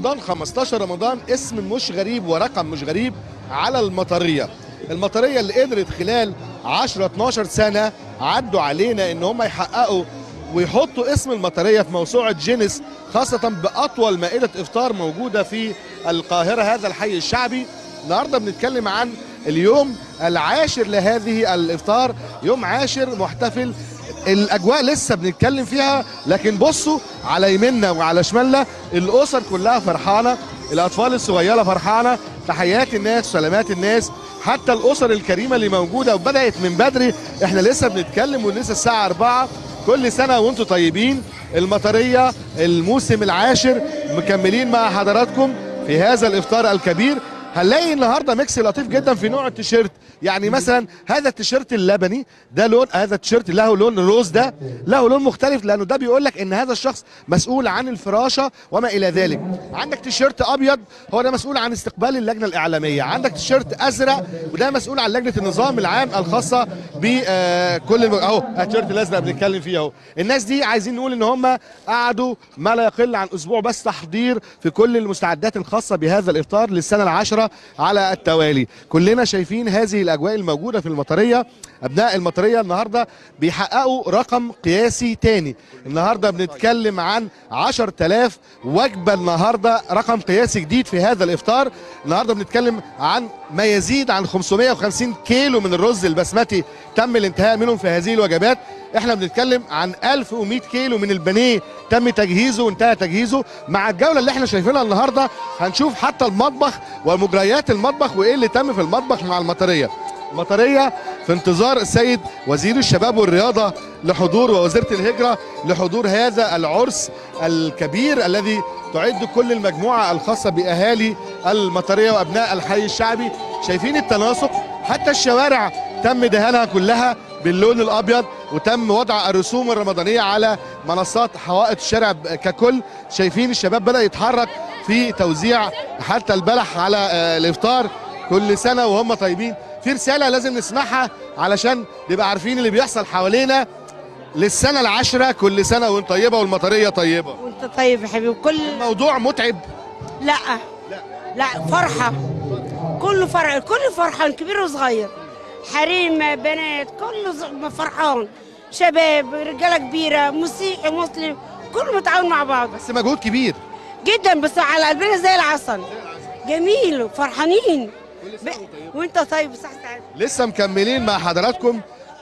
رمضان 15 رمضان اسم مش غريب ورقم مش غريب على المطريه المطريه اللي قدرت خلال 10 12 سنه عدوا علينا ان هم يحققوا ويحطوا اسم المطريه في موسوعه جينيس خاصه باطول مائده افطار موجوده في القاهره هذا الحي الشعبي النهارده بنتكلم عن اليوم العاشر لهذه الافطار يوم عاشر محتفل الاجواء لسه بنتكلم فيها لكن بصوا على يميننا وعلى شمالنا الاسر كلها فرحانه الاطفال الصغيره فرحانه تحيات الناس وسلامات الناس حتى الاسر الكريمه اللي موجوده وبدات من بدري احنا لسه بنتكلم ولسه الساعه 4 كل سنه وانتم طيبين المطريه الموسم العاشر مكملين مع حضراتكم في هذا الافطار الكبير هنلاقي النهارده ميكس لطيف جدا في نوع التيشيرت يعني مثلا هذا التيشيرت اللبني ده لون هذا التيشيرت له لون الروز ده له لون مختلف لانه ده بيقول لك ان هذا الشخص مسؤول عن الفراشه وما الى ذلك عندك تيشيرت ابيض هو ده مسؤول عن استقبال اللجنه الاعلاميه عندك تيشيرت ازرق وده مسؤول عن لجنه النظام العام الخاصه بكل الم... اهو التيشيرت الازرق بنتكلم فيه اهو الناس دي عايزين نقول ان هم قعدوا ما لا يقل عن اسبوع بس تحضير في كل المستعدات الخاصه بهذا الافطار للسنه العاشره على التوالي كلنا شايفين هذه الاجواء الموجوده في المطريه ابناء المطريه النهارده بيحققوا رقم قياسي تاني النهارده بنتكلم عن 10000 وجبه النهارده رقم قياسي جديد في هذا الافطار النهارده بنتكلم عن ما يزيد عن 550 كيلو من الرز البسمتي تم الانتهاء منهم في هذه الوجبات احنا بنتكلم عن 1100 كيلو من البانيه تم تجهيزه وانتهى تجهيزه مع الجوله اللي احنا شايفينها النهارده هنشوف حتى المطبخ ومجريات المطبخ وايه اللي تم في المطبخ مع المطريه المطريه في انتظار السيد وزير الشباب والرياضه لحضور ووزيره الهجره لحضور هذا العرس الكبير الذي تعد كل المجموعه الخاصه باهالي المطريه وابناء الحي الشعبي شايفين التناسق حتى الشوارع تم دهانها كلها باللون الابيض وتم وضع الرسوم الرمضانيه على منصات حوائط الشارع ككل شايفين الشباب بدا يتحرك في توزيع حتى البلح على الافطار كل سنه وهم طيبين في رساله لازم نسمعها علشان نبقى عارفين اللي بيحصل حوالينا للسنه العاشره كل سنه وانت طيبه والمطريه طيبه وانت طيب يا حبيبي كل الموضوع متعب لا لا فرحه كله فرح كله فرحان كبير وصغير حريم بنات كله فرحان شباب رجاله كبيره مسيحي مسلم كله متعاون مع بعض بس مجهود كبير جدا بس على قلبنا زي العسل جميل فرحانين ب... وانت طيب صح سعد لسه مكملين مع حضراتكم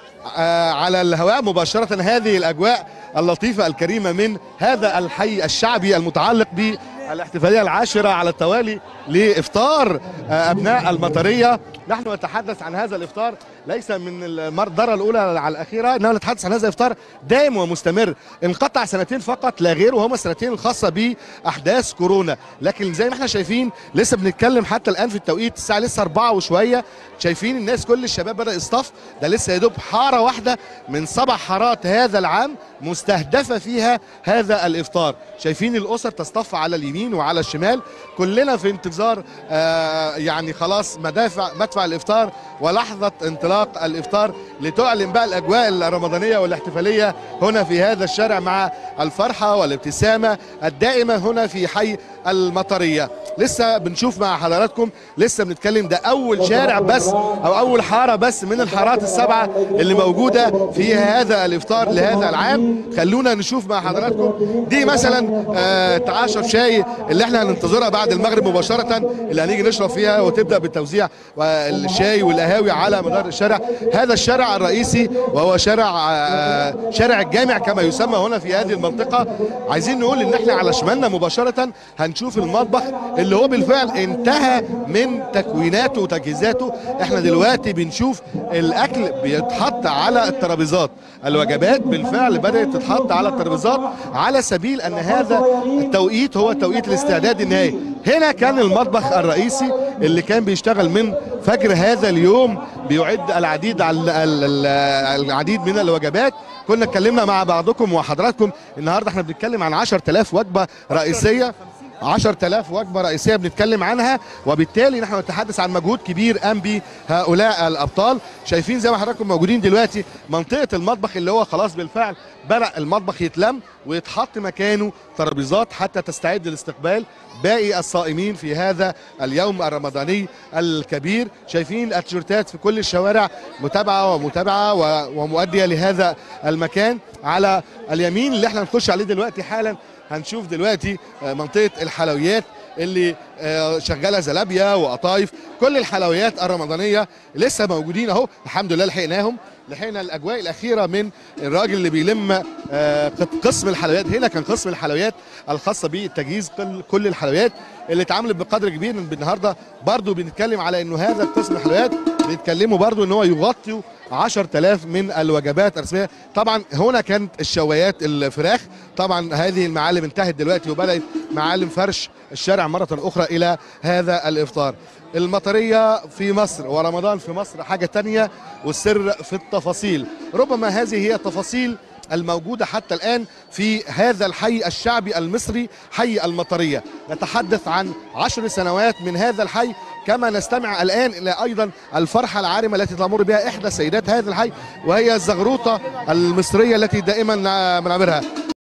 آه على الهواء مباشرة هذه الأجواء اللطيفة الكريمة من هذا الحي الشعبي المتعلق بالاحتفالية العاشرة على التوالي لإفطار آه أبناء المطرية نحن نتحدث عن هذا الإفطار ليس من المرة الأولى على الأخيرة إنما نتحدث عن هذا الإفطار دائم ومستمر انقطع سنتين فقط لا غير وهما السنتين الخاصة بأحداث كورونا لكن زي ما احنا شايفين لسه بنتكلم حتى الآن في التوقيت الساعة لسه أربعة وشوية شايفين الناس كل الشباب بدأ يصطف ده لسه يدوب حارة واحدة من سبع حارات هذا العام مستهدفة فيها هذا الإفطار شايفين الأسر تصطف على اليمين وعلى الشمال كلنا في انتظار آه يعني خلاص مدافع مدفع الإفطار ولحظة انطلاق الإفطار لتعلن بقى الأجواء الرمضانية والاحتفالية هنا في هذا الشارع مع الفرحة والابتسامة الدائمة هنا في حي المطرية لسه بنشوف مع حضراتكم لسه بنتكلم ده أول شارع بس أو أول حارة بس من الحارات السبعة اللي موجودة في هذا الإفطار لهذا العام خلونا نشوف مع حضراتكم دي مثلا آه تعاشر شاي اللي احنا هننتظرها بعد المغرب مباشرة اللي هنيجي نشرب فيها وتبدأ بالتوزيع الشاي والقهاوي على مدار الشارع هذا الشارع الرئيسي وهو شارع آه شارع الجامع كما يسمى هنا في هذه المنطقة عايزين نقول ان احنا على شمالنا مباشرة هنشوف المطبخ اللي هو بالفعل انتهى من تكويناته وتجهيزاته احنا دلوقتي بنشوف الاكل بيتحط على الترابيزات الوجبات بالفعل بدات تتحط على الترابيزات على سبيل ان هذا التوقيت هو توقيت الاستعداد النهائي هنا كان المطبخ الرئيسي اللي كان بيشتغل من فجر هذا اليوم بيعد العديد العديد من الوجبات كنا اتكلمنا مع بعضكم وحضراتكم النهارده احنا بنتكلم عن 10000 وجبه رئيسيه 10000 وجبه رئيسيه بنتكلم عنها وبالتالي نحن نتحدث عن مجهود كبير قام به هؤلاء الابطال شايفين زي ما حضراتكم موجودين دلوقتي منطقه المطبخ اللي هو خلاص بالفعل بدا المطبخ يتلم ويتحط مكانه ترابيزات حتى تستعد لاستقبال باقي الصائمين في هذا اليوم الرمضاني الكبير شايفين التيشيرتات في كل الشوارع متابعه ومتابعه و- ومؤديه لهذا المكان على اليمين اللي احنا هنخش عليه دلوقتي حالا هنشوف دلوقتي آه، منطقه الحلويات اللي آه، شغاله زلابيا وقطايف كل الحلويات الرمضانيه لسه موجودين اهو الحمد لله لحقناهم لحقنا الاجواء الاخيره من الراجل اللي بيلم آه، قط- قسم الحلويات هنا كان قسم الحلويات الخاصه بالتجهيز كل كل الحلويات اللي اتعملت بقدر كبير النهارده برضو بنتكلم على انه هذا قسم الحلويات بنتكلموا برضو ان هو يغطي 10000 من الوجبات الرسميه طبعا هنا كانت الشوايات الفراخ طبعا هذه المعالم انتهت دلوقتي وبدات معالم فرش الشارع مره اخرى الى هذا الافطار المطريه في مصر ورمضان في مصر حاجه تانية والسر في التفاصيل ربما هذه هي التفاصيل الموجودة حتى الآن في هذا الحي الشعبي المصري حي المطرية نتحدث عن عشر سنوات من هذا الحي كما نستمع الآن إلى أيضا الفرحة العارمة التي تمر بها إحدى سيدات هذا الحي وهي الزغروطة المصرية التي دائما نعبرها